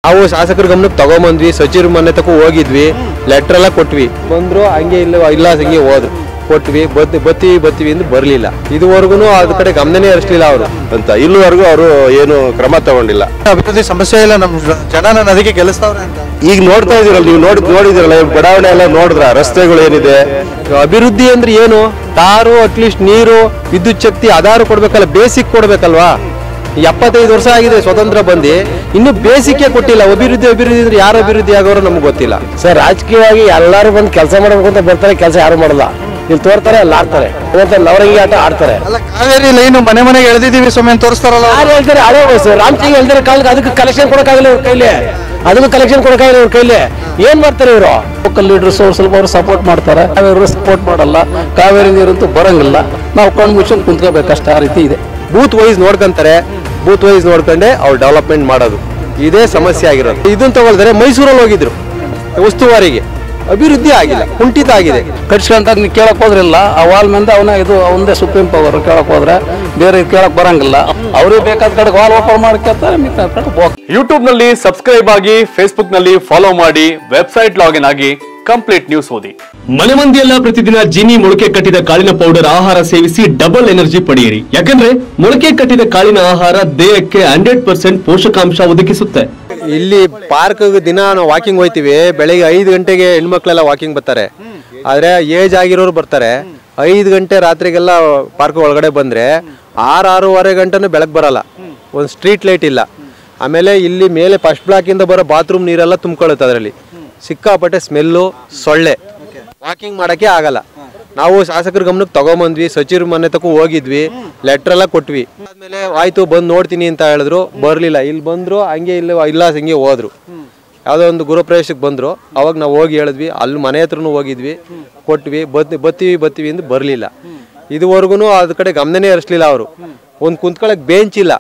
ನಾವು ಶಾಸಕರ ಗಮನಕ್ಕೆ ತಗೊಂಬಂದ್ವಿ ಸಚಿವರ ಮನೆ ತಕ ಹೋಗಿದ್ವಿ ಲೆಟರ್ ಎಲ್ಲ ಕೊಟ್ವಿ ಬಂದ್ರು ಹಂಗೆ ಇಲ್ಲ ಇಲ್ಲ ಹಂಗೆ ಹೋದ್ರು ಕೊಟ್ವಿ ಬತ್ತಿ ಬತ್ತೀವಿ ಬತ್ತೀವಿ ಎಂದು ಬರಲಿಲ್ಲ ಇದುವರೆಗೂ ಅದ್ರ ಕಡೆ ಗಮನನೇ ಹರಿಸ್ಲಿಲ್ಲ ಅವರು ಅಂತ ಇಲ್ಲಿವರೆಗೂ ಅವರು ಏನು ಕ್ರಮ ತಗೊಂಡಿಲ್ಲ ಅಭಿವೃದ್ಧಿ ಸಮಸ್ಯೆ ಇಲ್ಲ ನಮ್ಮ ಜನನ ಅದಕ್ಕೆ ಗೆಲ್ಲಿಸ್ತಾವ್ರೆ ಅಂತ ಈಗ ನೋಡ್ತಾ ಇದೀರಲ್ಲ ನೀವು ನೋಡಿ ನೋಡಿದಿರಲ್ಲ ಈ ಬಡಾವಣೆ ಎಲ್ಲ ನೋಡಿದ್ರ ರಸ್ತೆಗಳು ಏನಿದೆ ಅಭಿವೃದ್ಧಿ ಅಂದ್ರೆ ಏನು ಟಾರು ಅಟ್ಲೀಸ್ಟ್ ನೀರು ವಿದ್ಯುತ್ ಶಕ್ತಿ ಆಧಾರ ಕೊಡ್ಬೇಕಲ್ಲ ಬೇಸಿಕ್ ಕೊಡ್ಬೇಕಲ್ವಾ ಎಪ್ಪತ್ತೈದು ವರ್ಷ ಆಗಿದೆ ಸ್ವತಂತ್ರ ಬಂದು ಇನ್ನು ಬೇಸಿಕ್ಕೆ ಕೊಟ್ಟಿಲ್ಲ ಅಭಿವೃದ್ಧಿ ಅಭಿವೃದ್ಧಿ ಅಂದ್ರೆ ಯಾರು ಅಭಿವೃದ್ಧಿ ಆಗೋರು ನಮ್ಗೆ ಗೊತ್ತಿಲ್ಲ ಸರ್ ರಾಜಕೀಯವಾಗಿ ಎಲ್ಲರೂ ಬಂದು ಕೆಲಸ ಮಾಡಬೇಕು ಅಂತ ಬರ್ತಾರೆ ಕೆಲಸ ಯಾರು ಮಾಡಲ್ಲ ಇಲ್ಲಿ ತೋರ್ತಾರೆ ಅಲ್ಲಿ ಆಡ್ತಾರೆ ಇವತ್ತು ನವರಂಗಿ ಆಟ ಆಡ್ತಾರೆ ಅಲ್ಲ ಕಾವೇರಿ ಲೈನು ಮನೆ ಮನೆಗೆ ಎಳೆದಿದ್ದೀವಿ ಸ್ವಾಮಿ ಅಂತ ತೋರಿಸ್ತಾರಲ್ಲ ಯಾರು ಹೇಳ್ತಾರೆ ಹಳೆ ವಯಸ್ಸು ರಾಮ್ ಸಿಂಗ್ ಹೇಳ್ತಾರೆ ಕಾಲಕ್ಕೆ ಅದಕ್ಕೆ ಕಲೆಕ್ಷನ್ ಕೊಡಕ್ಕಾಗಲ್ಲ ಇವ್ರ ಕೈಲಿ ಅದಕ್ಕೂ ಕಲೆಕ್ಷನ್ ಕೊಡಕ್ಕಾಗಲ್ಲ ಇವ್ರ ಕೈಲಿ ಏನ್ ಮಾಡ್ತಾರೆ ಇವರು ಲೋಕಲ್ ಲೀಡರ್ಸ್ ಅವ್ರು ಸ್ವಲ್ಪ ಅವ್ರು ಸಪೋರ್ಟ್ ಮಾಡ್ತಾರೆ ಕಾವೇರಿ ಸಪೋರ್ಟ್ ಮಾಡಲ್ಲ ಕಾವೇರಿ ನೀರಂತೂ ಬರಂಗಿಲ್ಲ ನಾವು ಕಣ್ಣು ಮುಚ್ಕೊಂಡು ಕುಂತ್ಕೋಬೇಕಷ್ಟೇ ಆ ರೀತಿ ಇದೆ ಬೂತ್ ವೈಸ್ ನೋಡ್ಕೊಂತಾರೆ ಬೂತ್ ವೈಸ್ ನೋಡ್ಕೊಂಡೆ ಅವ್ರು ಡೆವಲಪ್ಮೆಂಟ್ ಮಾಡೋದು ಇದೇ ಸಮಸ್ಯೆ ಆಗಿರೋದು ಇದನ್ನ ತಗೊಳ್ತಾರೆ ಮೈಸೂರಲ್ಲಿ ಹೋಗಿದ್ರು ಉಸ್ತುವಾರಿಗೆ ಅಭಿವೃದ್ಧಿ ಆಗಿಲ್ಲ ಕುಂಠಿತ ಆಗಿದೆ ಕಟ್ಸ್ಕೊಂತ ನೀವು ಕೇಳಕ್ ಹೋದ್ರಿಲ್ಲ ಆ ವಾಲ್ ಮಂದಿ ಅವನ ಇದು ಅವಂದೇ ಸುಪ್ರೀಂ ಪವರ್ ಕೇಳಕ್ ಹೋದ್ರೆ ಬೇರೆ ಕೇಳಕ್ ಬರಂಗಿಲ್ಲ ಅವ್ರಿಗೆ ಬೇಕಾದ ಕಡೆ ವಾಲ್ ಓಪನ್ ಮಾಡ್ಕೊತಾರೆ ಮಿಕ್ಕ ಕಡೆ ಹೋಗ್ ಯೂಟ್ಯೂಬ್ ನಲ್ಲಿ ಸಬ್ಸ್ಕ್ರೈಬ್ ಆಗಿ ಫೇಸ್ಬುಕ್ ನಲ್ಲಿ ಫಾಲೋ ಮಾಡಿ ವೆಬ್ಸೈಟ್ ಲಾಗಿನ್ ಆಗಿ ಕಂಪ್ಲೀಟ್ ನ್ಯೂಸ್ ಓದಿ ಮನೆ ಮಂದಿಯೆಲ್ಲ ಪ್ರತಿದಿನ ಜೀನಿ ಮೊಳಕೆ ಕಟ್ಟಿದ ಕಾಳಿನ ಪೌಡರ್ ಆಹಾರ ಸೇವಿಸಿ ಡಬಲ್ ಎನರ್ಜಿ ಪಡೆಯಿರಿ ಯಾಕಂದ್ರೆ ಮೊಳಕೆ ಕಟ್ಟಿದ ಕಾಳಿನ ಆಹಾರ ದೇಹಕ್ಕೆ ಹಂಡ್ರೆಡ್ ಪರ್ಸೆಂಟ್ ಪೋಷಕಾಂಶ ಒದಗಿಸುತ್ತೆ ಇಲ್ಲಿ ಪಾರ್ಕ್ ದಿನ ನಾವು ವಾಕಿಂಗ್ ಹೋಯ್ತೀವಿ ಬೆಳಿಗ್ಗೆ ಐದು ಗಂಟೆಗೆ ಹೆಣ್ಮಕ್ಳೆಲ್ಲ ವಾಕಿಂಗ್ ಬರ್ತಾರೆ ಆದ್ರೆ ಏಜ್ ಆಗಿರೋರು ಬರ್ತಾರೆ ಐದು ಗಂಟೆ ರಾತ್ರಿಗೆಲ್ಲ ಪಾರ್ಕ್ ಒಳಗಡೆ ಬಂದ್ರೆ ಆರು ಆರೂವರೆ ಗಂಟೆನೂ ಬೆಳಗ್ಗೆ ಬರಲ್ಲ ಒಂದು ಸ್ಟ್ರೀಟ್ ಲೈಟ್ ಇಲ್ಲ ಆಮೇಲೆ ಇಲ್ಲಿ ಮೇಲೆ ಫಸ್ಟ್ ಬ್ಲಾಕಿಂದ ಬರೋ ಬಾತ್ರೂಮ್ ನೀರೆಲ್ಲ ತುಂಬ್ಕೊಳ್ಳುತ್ತೆ ಅದರಲ್ಲಿ ಸಿಕ್ಕಾಪಟ್ಟೆ ಸ್ಮೆಲ್ಲು ಸೊಳ್ಳೆ ವಾಕಿಂಗ್ ಮಾಡೋಕ್ಕೆ ಆಗಲ್ಲ ನಾವು ಶಾಸಕರ ಗಮನಕ್ಕೆ ತಗೊಂಬಂದ್ವಿ ಸಚಿವರ ಮನೆ ತಕ ಹೋಗಿದ್ವಿ ಲೆಟರ್ ಎಲ್ಲ ಕೊಟ್ವಿ ಆದ್ಮೇಲೆ ಆಯ್ತು ಬಂದು ನೋಡ್ತೀನಿ ಅಂತ ಹೇಳಿದ್ರು ಬರ್ಲಿಲ್ಲ ಇಲ್ಲಿ ಬಂದ್ರು ಹಂಗೆ ಇಲ್ಲಿ ಇಲ್ಲ ಹಂಗೆ ಹೋದ್ರು ಯಾವುದೋ ಒಂದು ಗೃಹಪ್ರವೇಶಕ್ಕೆ ಬಂದ್ರು ಅವಾಗ ನಾವು ಹೋಗಿ ಹೇಳಿದ್ವಿ ಅಲ್ಲಿ ಮನೆ ಹತ್ರನೂ ಹೋಗಿದ್ವಿ ಕೊಟ್ವಿ ಬತ್ತಿ ಬತ್ತೀವಿ ಬತ್ತೀವಿ ಎಂದು ಬರಲಿಲ್ಲ ಇದುವರೆಗೂ ಅದ್ರ ಕಡೆ ಗಮನನೇ ಹರಿಸ್ಲಿಲ್ಲ ಅವರು ಒಂದು ಕುಂತ್ಕೊಳ್ಳೋಕೆ ಬೆಂಚ್ ಇಲ್ಲ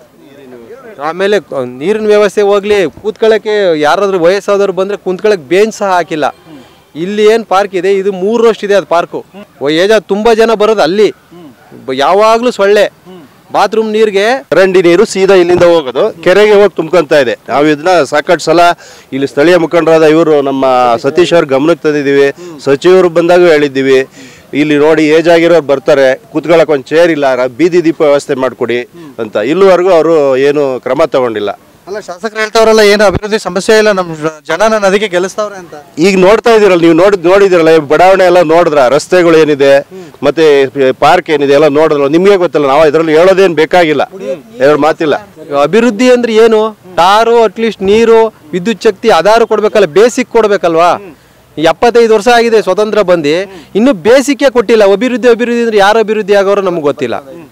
ಆಮೇಲೆ ಕ- ನೀರಿನ ವ್ಯವಸ್ಥೆ ಹೋಗ್ಲಿ ಕೂತ್ಕೊಳ್ಳೋಕೆ ಯಾರಾದ್ರೂ ವಯಸ್ಸಾದವ್ರು ಬಂದ್ರೆ ಕುಂತ್ಕೊಳ್ಳೋಕೆ ಬೆಂಚ್ ಸಹ ಹಾಕಿಲ್ಲ ಇಲ್ಲಿ ಏನು ಪಾರ್ಕ್ ಇದೆ ಇದು ಮೂರು ವರ್ಷ ಇದೆ ಅದು ಪಾರ್ಕು ಏಜ್ ತುಂಬಾ ಜನ ಬರೋದು ಅಲ್ಲಿ ಬ- ಯಾವಾಗ್ಲೂ ಸೊಳ್ಳೆ ಬಾತ್ರೂಮ್ ನೀರಿಗೆ ಚರಂಡಿ ನೀರು ಸೀದಾ ಇಲ್ಲಿಂದ ಹೋಗೋದು ಕೆರೆಗೆ ಹೋಗಿ ತುಂಬ್ಕೊಂತ ಇದೆ ನಾವು ಇದನ್ನ ಸಾಕಷ್ಟು ಸಲ ಇಲ್ಲಿ ಸ್ಥಳೀಯ ಮುಖಂಡರಾದ ಇವರು ನಮ್ಮ ಸತೀಶ್ ಅವ್ರ ಗಮನಕ್ಕೆ ತಂದಿದ್ದೀವಿ ಸಚಿವರು ಬಂದಾಗ ಹೇಳಿದ್ದೀವಿ ಇಲ್ಲಿ ನೋಡಿ ಏಜ್ ಆಗಿರೋರು ಬರ್ತಾರೆ ಕೂತ್ಕೊಳ್ಳೋಕೆ ಒಂದು ಚೇರ್ ಇಲ್ಲ ರ- ಬೀದಿ ದೀಪ ವ್ಯವಸ್ಥೆ ಮಾಡಿಕೊಡಿ ಅಂತ ಇಲ್ಲಿವರೆಗೂ ಅವರು ಏನು ಕ್ರಮ ತಗೊಂಡಿಲ್ಲ ಅಲ್ಲ ಶಾಸಕರು ಹೇಳ್ತಾವ್ರಲ್ಲ ಏನು ಅಭಿವೃದ್ಧಿ ಸಮಸ್ಯೆ ಇಲ್ಲ ನಮ್ಮ ಜನನ ಅದಕ್ಕೆ ಗೆಲ್ಲಿಸ್ತಾವ್ರೆ ಅಂತ ಈಗ ನೋಡ್ತಾ ಇದೀರಲ್ಲ ನೀವು ನೋಡಿ ನೋಡಿದಿರಲ್ಲ ಈ ಬಡಾವಣೆ ಎಲ್ಲ ನೋಡಿದ್ರ ರಸ್ತೆಗಳು ಏನಿದೆ ಮತ್ತೆ ಪಾರ್ಕ್ ಏನಿದೆ ಎಲ್ಲ ನೋಡಿದ್ರಲ್ಲ ನಿಮ್ಗೆ ಗೊತ್ತಲ್ಲ ನಾವು ಇದರಲ್ಲಿ ಹೇಳೋದೇನು ಬೇಕಾಗಿಲ್ಲ ಎರಡು ಮಾತಿಲ್ಲ ಅಭಿವೃದ್ಧಿ ಅಂದ್ರೆ ಏನು ಟಾರು ಅಟ್ಲೀಸ್ಟ್ ನೀರು ವಿದ್ಯುತ್ ಶಕ್ತಿ ಆಧಾರ ಕೊಡ್ಬೇಕಲ್ಲ ಬೇಸಿಕ್ ಕೊಡ್ಬೇಕಲ್ವಾ ಎಪ್ಪತ್ತೈದು ವರ್ಷ ಆಗಿದೆ ಸ್ವತಂತ್ರ ಬಂದು ಇನ್ನು ಬೇಸಿಕ್ಕೆ ಕೊಟ್ಟಿಲ್ಲ ಅಭಿವೃದ್ಧಿ ಅಭಿವೃದ್ಧಿ ಅಂದ್ರೆ ಯಾರು ಅಭಿವೃದ್ಧಿ ಆಗೋರು ನಮ್ಗೆ ಗೊತ್ತಿಲ್ಲ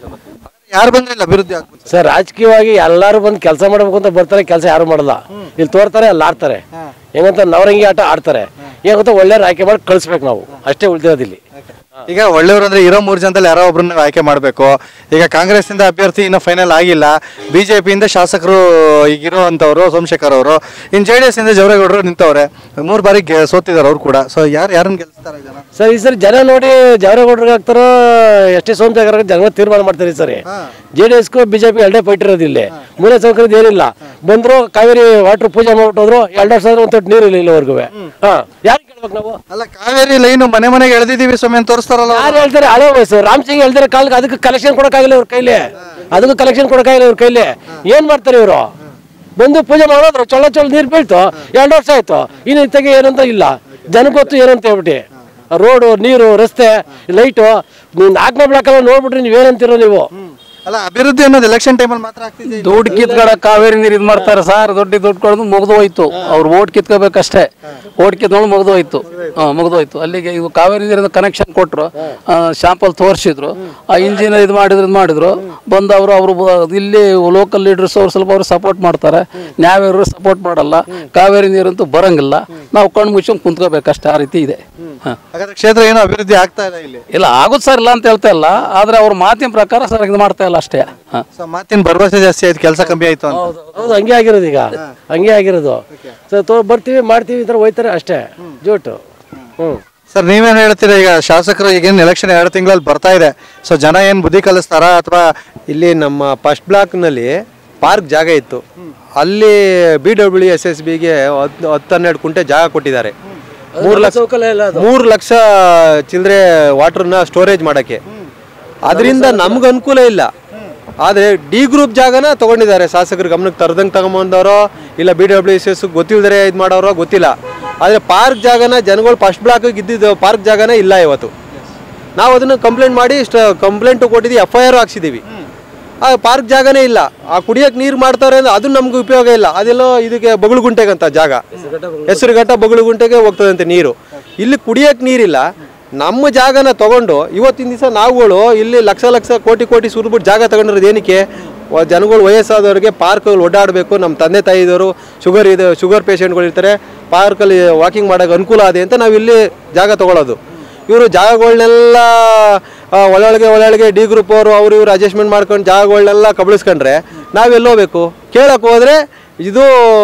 ಯಾರು ಬಂದ್ರೆ ಇಲ್ಲಿ ಅಭಿವೃದ್ಧಿ ಆಗ್ಬೋದು ಸರ್ ರಾಜಕೀಯವಾಗಿ ಎಲ್ಲರೂ ಬಂದು ಕೆಲಸ ಮಾಡಬೇಕು ಅಂತ ಬರ್ತಾರೆ ಕೆಲಸ ಯಾರು ಮಾಡಲ್ಲ ಇಲ್ಲಿ ತೋರ್ತಾರೆ ಅಲ್ಲಿ ಆಡ್ತಾರೆ ಹೆಂಗಂತ ನವರಂಗಿ ಆಟ ಆಡ್ತಾರೆ ಹೆಂಗಂತ ಒಳ್ಳೆ ಆಯ್ಕೆ ಮಾಡಿ ಕಳಿಸ್ಬೇಕು ನಾವು ಅಷ್ಟೇ ಉಳಿದಿರೋದು ಇಲ್ಲಿ ಈಗ ಒಳ್ಳೆಯವರು ಅಂದ್ರೆ ಇರೋ ಮೂರು ಜನದಲ್ಲಿ ಯಾರೋ ಒಬ್ರನ್ನ ಆಯ್ಕೆ ಮಾಡಬೇಕು ಈಗ ಕಾಂಗ್ರೆಸ್ ಇಂದ ಅಭ್ಯರ್ಥಿ ಇನ್ನೂ ಫೈನಲ್ ಆಗಿಲ್ಲ ಬಿಜೆಪಿಯಿಂದ ಶಾಸಕರು ಈಗ ಇರುವಂತವ್ರು ಸೋಮಶೇಖರ್ ಅವರು ಇನ್ನು ಜೆ ಡಿ ಎಸ್ ಇಂದ ಜವರೇಗೌಡರು ನಿಂತವ್ರೆ ಮೂರು ಬಾರಿ ಗೆ- ಸೋತಿದ್ದಾರೆ ಅವ್ರು ಕೂಡ ಸೊ ಯಾರು ಯಾರನ್ನ ಗೆಲ್ಲಿಸ್ತಾರೆ ಜನ ಸರ್ ಈ ಸರಿ ಜನ ನೋಡಿ ಜವರೇಗೌಡರಿಗೆ ಹಾಕ್ತಾರೋ ಎಷ್ಟೇ ಸೋಮಶೇಖರ ಜನ ತೀರ್ಮಾನ ಮಾಡ್ತಾರೆ ಈ ಸರಿ ಜೆ ಡಿ ಎಸ್ಗೂ ಬಿಜೆಪಿ ಎರಡೇ ಫೈಟ್ ಇರೋದು ಇಲ್ಲಿ ಮೂಲ ಸೌಕರ್ಯದ ಏನಿಲ್ಲ ಬಂದ್ರು ಕಾವೇರಿ ವಾಟರ್ ಪೂಜೆ ಮಾಡ್ಬಿಟ್ಟು ಹೋದ್ರು ಎರಡು ವರ್ಷ ಆದ್ರೂ ಒಂದು ನೀರು ಇಲ್ಲ ಇಲ್ಲಿವರೆಗೂ ಹಾ ಯಾರು ಕೇಳ್ಬೇಕು ನಾವು ಅಲ್ಲ ಕಾವೇರಿ ಲೈನು ಮನೆ ಮನೆಗೆ ಎಳೆದಿದ್ದೀವಿ ಸ್ವಾಮಿ ಅಂತ ತೋರಿಸ್ತಾರಲ್ಲ ಅವ್ರು. ಯಾರು ಹೇಳ್ತಾರೆ ಹಳೆ ವಯಸ್ಸು ರಾಮ್ ಸಿಂಗ್ ಹೇಳ್ತಾರೆ ಕಾಲಕ್ಕೆ ಅದಕ್ಕೆ ಕಲೆಕ್ಷನ್ ಕೊಡಕ್ಕಾಗಿಲ್ಲ ಇವ್ರ ಕೈಲಿ ಅದಕ್ಕೂ ಕಲೆಕ್ಷನ್ ಕೊಡಕ್ಕಾಗಿಲ್ಲ ಇವ್ರ ಕೈಲಿ ಏನ್ ಮಾಡ್ತಾರೆ ಇವರು ಬಂದು ಪೂಜೆ ಮಾಡೋದ್ರು ಚೊಳ್ಳ ಚೊಳ್ಳ ನೀರು ಬೀಳ್ತು ಎರಡು ವರ್ಷ ಆಯ್ತು ಇನ್ನು ಇತ್ತಾಗೆ ಏನಂತ ಇಲ್ಲ ಜನಕ್ಕೆ ಗೊತ್ತು ಏನಂತ ಹೇಳ್ಬಿಟ್ಟು ರೋಡು ನೀರು ರಸ್ತೆ ಲೈಟು ನೀವು ನಾಲ್ಕನೇ ಬ್ಲಾಕಲ್ಲ ನೋಡ್ಬಿಟ್ರಿ ನೀವು ಏನಂತೀರೋ ನೀವು ಅಲ್ಲ ಅಭಿವೃದ್ಧಿ ಅನ್ನೋದು ಎಲೆಕ್ಷನ್ ಟೈಮಲ್ಲಿ ಮಾತ್ರ ಆಗ್ತಿದೆ ದುಡ್ಡು ಕಿತ್ಕಡ ಕಾವೇರಿ ನೀರು ಇದು ಮಾಡ್ತಾರೆ ಸರ್ ದೊಡ್ಡ ದುಡ್ಡು ಕೊಡೋದು ಮುಗ್ದು ಹೋಯ್ತು ಅವ್ರು ಓಟ್ ಕಿತ್ಕೋಬೇಕಷ್ಟೇ ಓಟ್ ಕಿತ್ಕೊಂಡು ಮುಗ್ದು ಹೋಯ್ತು ಹಾಂ ಮುಗ್ದು ಹೋಯ್ತು ಅಲ್ಲಿಗೆ ಇವು ಕಾವೇರಿ ನೀರಿಂದ ಕನೆಕ್ಷನ್ ಕೊಟ್ಟರು ಶಾಂಪಲ್ ತೋರಿಸಿದ್ರು ಆ ಇಂಜಿನ್ ಇದು ಮಾಡಿದ್ರು ಇದು ಮಾಡಿದ್ರು ಬಂದವರು ಅವರು ಇಲ್ಲಿ ಲೋಕಲ್ ಲೀಡರ್ಸ್ ಅವ್ರು ಸ್ವಲ್ಪ ಅವ್ರು ಸಪೋರ್ಟ್ ಮಾಡ್ತಾರೆ ನ್ಯಾಯವರು ಸಪೋರ್ಟ್ ಮಾಡಲ್ಲ ಕಾವೇರಿ ನೀರಂತೂ ಬರಂಗಿಲ್ಲ ನಾವು ಕಣ್ಣು ಮುಚ್ಕೊಂಡು ಕುಂತ್ಕೋಬೇಕಷ್ಟೇ ಆ ರೀತಿ ಇದೆ ಹಾಂ ಹಾಗಾದ್ರೆ ಕ್ಷೇತ್ರ ಏನೋ ಅಭಿವೃದ್ಧಿ ಆಗ್ತಾ ಇಲ್ಲ ಇಲ್ಲಿ ಇಲ್ಲ ಆಗೋದು ಸರ್ ಇಲ್ಲ ಅಂತ ಹೇಳ್ತಾ ಇಲ್ಲ ಆದರೆ ಅವ್ರ ಮಾತಿನ ಪ್ರಕಾರ ಸರ್ ಇದು ಮಾಡ್ತಾ ಇಲ್ಲ ಅಷ್ಟೇ ಹಾಂ ಸೊ ಮಾತಿನ ಭರವಸೆ ಜಾಸ್ತಿ ಆಯ್ತು ಕೆಲಸ ಕಮ್ಮಿ ಆಯ್ತು ಅಂತ ಹೌದು ಹಂಗೆ ಆಗಿರೋದು ಈಗ ಹಂಗೆ ಆಗಿರೋದು ಸೊ ತೋ ಬರ್ತೀವಿ ಮಾಡ್ತೀವಿ ಈ ಥರ ಹೋಯ್ತಾರೆ ಅಷ್ಟೇ ಜೋಟು ಹ್ಞೂ ಸರ್ ನೀವೇನು ಹೇಳ್ತೀರಾ ಈಗ ಶಾಸಕರು ಈಗೇನು ಎಲೆಕ್ಷನ್ ಎರಡು ತಿಂಗಳಲ್ಲಿ ಬರ್ತಾ ಇದೆ ಸೊ ಜನ ಏನು ಬುದ್ಧಿ ಕಲಿಸ್ತಾರಾ ಅಥವಾ ಇಲ್ಲಿ ನಮ್ಮ ಫಸ್ಟ್ ಬ್ಲಾಕ್ನಲ್ಲಿ ಪಾರ್ಕ್ ಜಾಗ ಇತ್ತು ಅಲ್ಲಿ ಬಿ ಡಬ್ಲ್ಯೂ ಎಸ್ ಎಸ್ ಬಿಗೆ ಹತ್ತು ಹತ್ತು ಹನ್ನೆರಡು ಕುಂಟೆ ಜಾಗ ಕೊಟ್ಟಿದ್ದಾರೆ ಮೂರು ಲಕ್ಷ ಮೂರು ಲಕ್ಷ ಚಿಲ್ಲರೆ ವಾಟರ್ನ ಸ್ಟೋರೇಜ್ ಮಾಡೋಕ್ಕೆ ಅದರಿಂದ ನಮ್ಗೆ ಅನುಕೂಲ ಇಲ್ಲ ಆದರೆ ಡಿ ಗ್ರೂಪ್ ಜಾಗನ ತಗೊಂಡಿದ್ದಾರೆ ಶಾಸಕರ ಗಮನಕ್ಕೆ ತರದಂಗೆ ತಗೊಂಬಂದವರೋ ಇಲ್ಲ ಬಿ ಡಬ್ಲ್ಯೂ ಎಸ್ ಎಸ್ ಗೊತ್ತಿಲ್ಲದ್ರೆ ಇದು ಮಾಡೋರೋ ಗೊತ್ತಿಲ್ಲ ಆದರೆ ಪಾರ್ಕ್ ಜಾಗನ ಜನಗಳು ಫಸ್ಟ್ ಬ್ಲಾಕಿಗೆ ಇದ್ದಿದ್ದು ಪಾರ್ಕ್ ಜಾಗನ ಇಲ್ಲ ಇವತ್ತು ನಾವು ಅದನ್ನು ಕಂಪ್ಲೇಂಟ್ ಮಾಡಿ ಇಷ್ಟ ಕಂಪ್ಲೇಂಟು ಕೊಟ್ಟಿದ್ದೀವಿ ಎಫ್ ಐ ಆರ್ ಹಾಕ್ಸಿದ್ದೀವಿ ಆ ಪಾರ್ಕ್ ಜಾಗನೇ ಇಲ್ಲ ಆ ಕುಡಿಯೋಕೆ ನೀರು ಮಾಡ್ತಾರೆ ಅಂದ್ರೆ ಅದು ನಮ್ಗೆ ಉಪಯೋಗ ಇಲ್ಲ ಅದೆಲ್ಲೋ ಇದಕ್ಕೆ ಬಗಳುಗುಂಟೆಗಂತ ಜಾಗ ಹೆಸರುಘಟ್ಟ ಬಗಳುಗುಂಟೆಗೆ ಹೋಗ್ತದಂತೆ ನೀರು ಇಲ್ಲಿ ಕುಡಿಯೋಕೆ ನೀರಿಲ್ಲ ನಮ್ಮ ಜಾಗನ ತಗೊಂಡು ಇವತ್ತಿನ ದಿವಸ ನಾವುಗಳು ಇಲ್ಲಿ ಲಕ್ಷ ಲಕ್ಷ ಕೋಟಿ ಕೋಟಿ ಸುರಿಬಿಟ್ಟು ಜಾಗ ತಗೊಂಡಿರೋದು ಏನಕ್ಕೆ ವ- ಜನಗಳು ವಯಸ್ಸಾದವ್ರಿಗೆ ಪಾರ್ಕ್ಗಳು ಓಡಾಡಬೇಕು ನಮ್ಮ ತಂದೆ ತಾಯಿದವರು ಶುಗರ್ ಇದೆ ಶುಗರ್ ಪೇಷಂಟ್ಗಳು ಇರ್ತಾರೆ ಪಾರ್ಕಲ್ಲಿ ವಾಕಿಂಗ್ ಮಾಡೋಕೆ ಅನುಕೂಲ ಇದೆ ಅಂತ ನಾವು ಇಲ್ಲಿ ಜಾಗ ತಗೊಳ್ಳೋದು ಇವರು ಜಾಗಗಳನ್ನೆಲ್ಲ ಆ, ಒಳೊಳಗೆ ಒಳೊಳಗೆ ಡಿ ಗ್ರೂಪ್ ಅವರು ಅವರು ಇವರು ಅಡ್ಜಸ್ಟ್ಮೆಂಟ್ ಮಾಡ್ಕೊಂಡು ಜಾಗಗಳನ್ನೆಲ್ಲ ಕಬಳಿಸ್ಕೊಂಡ್ರೆ ನಾವೆಲ್ಲಿ ಹೋಗ್ಬೇಕು ಕೇಳಕ್ಕೆ ಹೋದರೆ ಇದು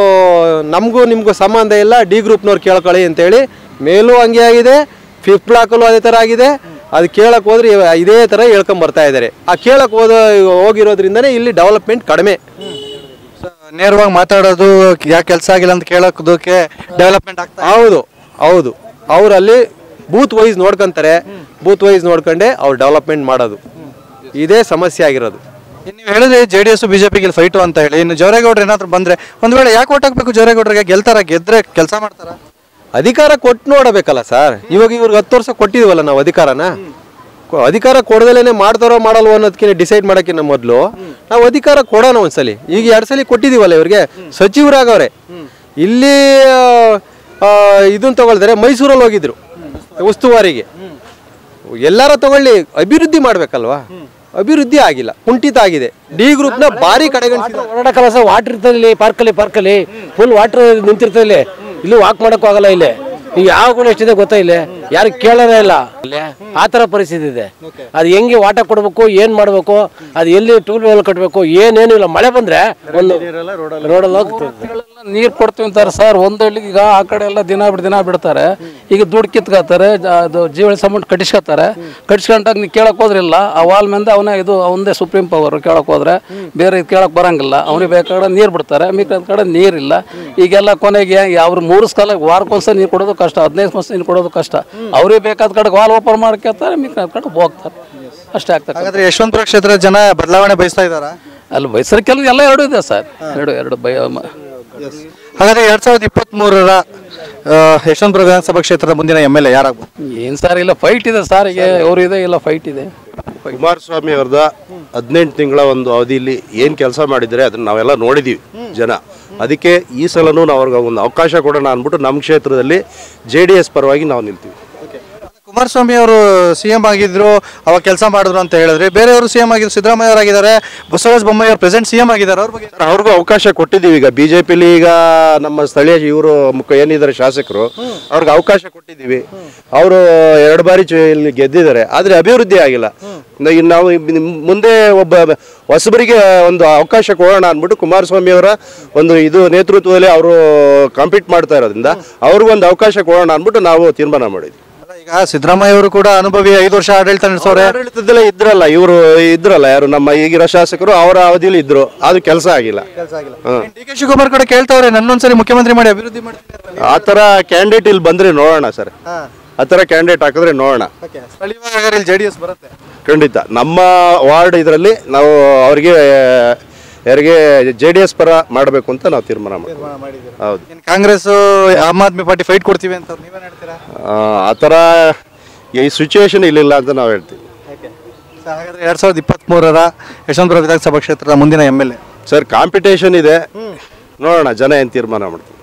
ನಮಗೂ ನಿಮಗೂ ಸಂಬಂಧ ಇಲ್ಲ ಡಿ ಗ್ರೂಪ್ನವ್ರು ಕೇಳ್ಕೊಳ್ಳಿ ಅಂತೇಳಿ ಮೇಲೂ ಹಂಗೆ ಆಗಿದೆ ಫಿಫ್ತ್ ಬ್ಲಾಕಲ್ಲೂ ಅದೇ ಥರ ಆಗಿದೆ ಅದು ಕೇಳಕ್ಕೆ ಹೋದ್ರೆ ಇವ- ಇದೇ ಥರ ಹೇಳ್ಕೊಂಡ್ ಬರ್ತಾ ಇದ್ದಾರೆ ಆ ಕೇಳಕ್ಕೆ ಹೋದ ಹೋಗಿರೋದ್ರಿಂದನೇ ಇಲ್ಲಿ ಡೆವಲಪ್ಮೆಂಟ್ ಕಡಿಮೆ ನೇರವಾಗಿ ಮಾತಾಡೋದು ಯಾಕೆ ಕೆಲಸ ಆಗಿಲ್ಲ ಅಂತ ಕೇಳೋದಕ್ಕೆ ಡೆವಲಪ್ಮೆಂಟ್ ಆಗ್ತಾ ಹೌದು ಹೌದು ಅವರಲ್ಲಿ ಬೂತ್ ವೈಸ್ ನೋಡ್ಕೊಂತಾರೆ ಬೂತ್ ವೈಸ್ ನೋಡ್ಕೊಂಡೆ ಅವ್ರು ಡೆವಲಪ್ಮೆಂಟ್ ಮಾಡೋದು ಇದೇ ಸಮಸ್ಯೆ ಆಗಿರೋದು ಇನ್ನು ನೀವು ಹೇಳಿದ್ರೆ ಜೆ ಡಿ ಎಸ್ ಬಿಜೆಪಿಗೆ ಇಲ್ಲಿ ಫೈಟು ಅಂತ ಹೇಳಿ ಇನ್ನು ಜವರೇಗೌಡರು ಏನಾದ್ರು ಬಂದ್ರೆ ಒಂದ್ ವೇಳೆ ಯಾಕೆ ಓಟ್ ಹಾಕ್ಬೇಕು ಜವರೇಗೌಡರಿಗೆ ಗೆಲ್ತಾರ ಗೆದ್ರೆ ಕೆಲಸ ಮಾಡ್ತಾರ ಅಧಿಕಾರ ಕೊಟ್ಟು ನೋಡಬೇಕಲ್ಲ ಸರ್ ಇವಾಗ ಇವ್ರಿಗೆ ಹತ್ತು ವರ್ಷ ಕೊಟ್ಟಿದೀವಲ್ಲ ನಾವು ಅಧಿಕಾರನ ಕೊ- ಅಧಿಕಾರ ಕೊಡದಲೇನೆ ಮಾಡ್ತಾರೋ ಮಾಡಲ್ವೋ ಅನ್ನೋದಕ್ಕಿಂತ ಡಿಸೈಡ್ ಮಾಡೋಕ್ಕಿಂತ ಮೊದಲು ನಾವು ಅಧಿಕಾರ ಕೊಡೋಣ ಒಂದ್ಸಲಿ ಈಗ ಎರಡು ಸಲ ಕೊಟ್ಟಿದೀವಲ್ಲ ಇವ್ರಿಗೆ ಸಚಿವರಾಗವ್ರೆ ಇಲ್ಲಿ ಆ, ಇದನ್ನ ತಗೊಳ್ತಾರೆ ಮೈಸೂರಲ್ಲಿ ಹೋಗಿದ್ರು ಉಸ್ತುವಾರಿಗೆ ಎಲ್ಲಾರ ತಗೊಳ್ಳಿ ಅಭಿವೃದ್ಧಿ ಮಾಡ್ಬೇಕಲ್ವಾ ಅಭಿವೃದ್ಧಿ ಆಗಿಲ್ಲ ಕುಂಠಿತ ಆಗಿದೆ ಡಿ ಗ್ರೂಪ್ನ ಭಾರಿ ಕಡೆಗಣಿಸಿದ ಓಡಾಡಕ್ಕಲ್ಲ ಸರ್ ವಾಟರ್ ಇರ್ತದೆ ಇಲ್ಲಿ ಪಾರ್ಕಲ್ಲಿ ಪಾರ್ಕಲ್ಲಿ ಫುಲ್ ವಾಟರ್ ನಿಂತಿರ್ತದೆ ಇಲ್ಲಿ ಇಲ್ಲಿ ವಾಕ್ ಮಾಡಕ್ಕೂ ಆಗಲ್ಲ ಇಲ್ಲಿ ಈಗ ಯಾವ ಗುಣ ಎಷ್ಟಿದೆ ಗೊತ್ತಾ ಇಲ್ಲಿ ಯಾರು ಕೇಳೋದೇ ಇಲ್ಲ ಇಲ್ಲಿ ಆ ಥರ ಪರಿಸ್ಥಿತಿ ಇದೆ ಅದು ಹೆಂಗೆ ವಾಟ ಕೊಡಬೇಕು ಏನು ಮಾಡಬೇಕು ಅದು ಎಲ್ಲಿ ಟೂಲ್ ವೆಲ್ ಕಟ್ಟಬೇಕು ಏನೇನು ಇಲ್ಲ ಮಳೆ ಬಂದ್ರೆ ಒಂದು ರೋಡಲ್ಲಿ ಹೋಗ್ತದೆ ನೀರು ಕೊಡ್ತೀವಿ ಅಂತಾರೆ ಸರ್ ಒಂದು ಹಳ್ಳಿಗೆ ಈಗ ಆ ಕಡೆ ಎಲ್ಲ ದಿನ ಬಿಟ್ಟು ದಿನ ಬಿಡ್ತಾರೆ ಈಗ ದುಡ್ಡು ಕಿತ್ಕೋತಾರೆ ಜ- ಅದು ಜೀವಳಿ ಸಂಬಂಧ ಕಟ್ಟಿಸ್ಕೊತಾರೆ ಕಟ್ಟಿಸ್ಕೊಂಡಾಗ ನೀವು ಕೇಳಕ್ ಹೋದ್ರಿಲ್ಲ ಆ ವಾಲ್ ಮೇಲೆ ಅವನೇ ಇದು ಅವನದೇ ಸುಪ್ರೀಂ ಪವರ್ ಕೇಳಕ್ ಹೋದ್ರೆ ಬೇರೆ ಇದು ಕೇಳಕ್ ಬರಂಗಿಲ್ಲ ಅವ್ನಿಗೆ ಬೇಕಾದ ನೀರು ಬಿಡ್ತಾರೆ ಮಿಕ್ಕ ಕಡೆ ನೀರಿಲ್ಲ ಈಗೆಲ್ಲ ಕೊನೆಗೆ ಅವ್ರು ಮೂರು ಕಾಲ ವಾರಕ್ಕೊಂದ್ಸಲ ನೀರು ಕೊಡೋದು ಕಷ್ಟ ಹದಿನೈದು ವರ್ಷ ನೀರು ಕೊಡೋದು ಕಷ್ಟ ಅವ್ರಿಗೆ ಬೇಕಾದ ಕಡೆ ವಾಲ್ ಓಪನ್ ಮಾಡ್ಕೊತಾರೆ ಮಿಕ್ಕ ಕಡೆ ಹೋಗ್ತಾರೆ ಅಷ್ಟೇ ಆಗ್ತದೆ ಹಾಗಾದ್ರೆ ಯಶವಂತಪುರ ಕ್ಷೇತ್ರದ ಜನ ಬದಲಾವಣೆ ಬಯಸ್ತಾ ಇದಾರ ಅಲ್ಲಿ ಬೈಸರ್ ಕೆಲವು ಎಲ್ಲ ಎರಡು ಇದೆ ಸರ್ ಎರಡು ಎರಡು ಬೈ ಮ- ಹಾಗಾದ್ರೆ ಎರಡ್ ಸಾವಿರದ ಇಪ್ಪತ್ತ್ ಮೂರರ ಯಶವಂತಪುರ ವಿಧಾನಸಭಾ ಕ್ಷೇತ್ರದ ಮುಂದಿನ ಎಮ್ ಎಲ್ ಎ ಯಾರಾಗ್ಬೋದು ಏನ್ ಸರ್ ಇಲ್ಲ ಫೈಟ್ ಇದೆ ಸರ್ ಈಗ ಅವ್ರು ಇದೆ ಇಲ್ಲ ಫೈಟ್ ಇದೆ ಕುಮಾರಸ್ವಾಮಿ ಅವ್ರದ ಹದಿನೆಂಟು ತಿಂಗಳ ಒಂದು ಅವಧಿಯಲ್ಲಿ ಏನು ಕೆಲಸ ಮಾಡಿದರೆ ಅದನ್ನ ನಾವೆಲ್ಲ ನೋಡಿದ್ದೀವಿ ಜನ ಅದಕ್ಕೆ ಈ ಸಲನೂ ನಾವು ಅವ್ರಿಗೆ ಒಂದು ಅವಕಾಶ ಕೊಡೋಣ ಅಂದ್ಬಿಟ್ಟು ನಮ್ಮ ಕ್ಷೇತ್ರದಲ್ಲಿ ಜೆ ಡಿ ಎಸ್ ಪರವಾಗಿ ನಾವು ನಿಲ್ತೀವಿ ಕುಮಾರಸ್ವಾಮಿ ಅವರು ಸಿ ಎಂ ಆಗಿದ್ರು ಅವಾಗ ಕೆಲಸ ಮಾಡಿದ್ರು ಅಂತ ಹೇಳಿದ್ರೆ ಬೇರೆಯವರು ಸಿ ಎಂ ಆಗಿದ್ರು ಸಿದ್ದರಾಮಯ್ಯ ಅವರಾಗಿದ್ದಾರೆ ಬಸವರಾಜ ಬೊಮ್ಮಾಯಿ ಅವರು ಪ್ರೆಸೆಂಟ್ ಸಿ ಎಂ ಆಗಿದ್ದಾರೆ ಅವ್ರ ಬಗ್ಗೆ ಸರ್, ಅವ್ರಿಗೂ ಅವಕಾಶ ಕೊಟ್ಟಿದ್ದೀವಿ ಈಗ ಬಿ ಜೆ ಪಿಲಿ ಈಗ ನಮ್ಮ ಸ್ಥಳೀಯ ಇವರು ಮುಖ ಏನಿದ್ದಾರೆ ಶಾಸಕರು ಅವ್ರಿಗೆ ಅವಕಾಶ ಕೊಟ್ಟಿದ್ದೀವಿ ಅವರು ಎರಡು ಬಾರಿ ಚು- ಇಲ್ಲಿ ಗೆದ್ದಿದ್ದಾರೆ ಆದರೆ ಅಭಿವೃದ್ಧಿ ಆಗಿಲ್ಲ ನ- ಇನ್ನು ನಾವು ಇಬ್- ನಿಮ್ ಮುಂದೆ ಒಬ್ಬ ಹೊಸಬರಿಗೆ ಒಂದು ಅವಕಾಶ ಕೊಡೋಣ ಅಂದ್ಬಿಟ್ಟು ಕುಮಾರಸ್ವಾಮಿ ಅವರ ಒಂದು ಇದು ನೇತೃತ್ವದಲ್ಲಿ ಅವರು ಕಾಂಪೀಟ್ ಮಾಡ್ತಾ ಇರೋದ್ರಿಂದ ಅವ್ರಿಗೊಂದು ಅವಕಾಶ ಕೊಡೋಣ ಅಂದ್ಬಿಟ್ಟು ನಾವು ತೀರ್ಮಾನ ಮಾಡಿದ್ವಿ ಅಲ್ಲ, ಈಗ ಸಿದ್ದರಾಮಯ್ಯ ಅವರು ಕೂಡ ಅನುಭವಿ ಐದು ವರ್ಷ ಆಡಳಿತ ನಡೆಸೋರೆ ಆಡಳಿತದಲ್ಲೇ ಇದ್ರಲ್ಲ ಇವರು ಇದ್ರಲ್ಲ ಯಾರು ನಮ್ಮ ಈಗಿರೋ ಶಾಸಕರು ಅವರ ಅವಧಿಯಲ್ಲಿ ಇದ್ರು ಅದು ಕೆಲಸ ಆಗಿಲ್ಲ ಹ್ಮ್. ಡಿ ಕೆ ಶಿವಕುಮಾರ್ ಕೂಡ ಕೇಳ್ತಾವ್ರೆ ನನ್ನೊಂದ್ಸರಿ ಮುಖ್ಯಮಂತ್ರಿ ಮಾಡಿ ಅಭಿವೃದ್ಧಿ ಮಾಡ್ತೀನಿ ಅಂತ. ಆ ಥರ ಕ್ಯಾಂಡಿಡೇಟ್ ಇಲ್ಲಿ ಬಂದ್ರೆ ನೋಡೋಣ ಸರ್ ಆ ಥರ ಕ್ಯಾಂಡಿಡೇಟ್ ಹಾಕಿದ್ರೆ ನೋಡೋಣ ಸ್ಥಳೀಯವಾಗಿ ಹಾಗಾದ್ರೆ ಇಲ್ಲಿ ಜೆ ಡಿ ಎಸ್ ಬರುತ್ತೆ ಖಂಡಿತ ನಮ್ಮ ವಾರ್ಡ್ ಇದರಲ್ಲಿ ನಾವು ಅವರಿಗೆ ಯಾರಿಗೆ ಜೆ ಡಿ ಎಸ್ ಪರ ಮಾಡಬೇಕು ಅಂತ ನಾವು ತೀರ್ಮಾನ ಮಾಡ್ತೀವಿ ಹೌದು ಇನ್ನು Congress Aam Aadmi party fight ಕೊಡ್ತೀವಿ ಅಂತ ನೀವೇನ್ ಹೇಳ್ತೀರಾ ಆ, ಆ ಥರ ಈ ಸಿಚುವೇಶನ್ ಇಲ್ಲಿಲ್ಲ ಅಂತ ನಾವು ಹೇಳ್ತೀವಿ ಹಾಗಾದ್ರೆ ಎರಡ್ ಸಾವಿರದ ಇಪ್ಪತ್ತ್ ಮೂರರ ಯಶವಂತಪುರ ವಿಧಾನಸಭಾ ಕ್ಷೇತ್ರದ ಮುಂದಿನ M L A sir competition ಇದೆ ನೋಡೋಣ ಜನ ಏನು ತೀರ್ಮಾನ ಮಾಡ್ತೀವಿ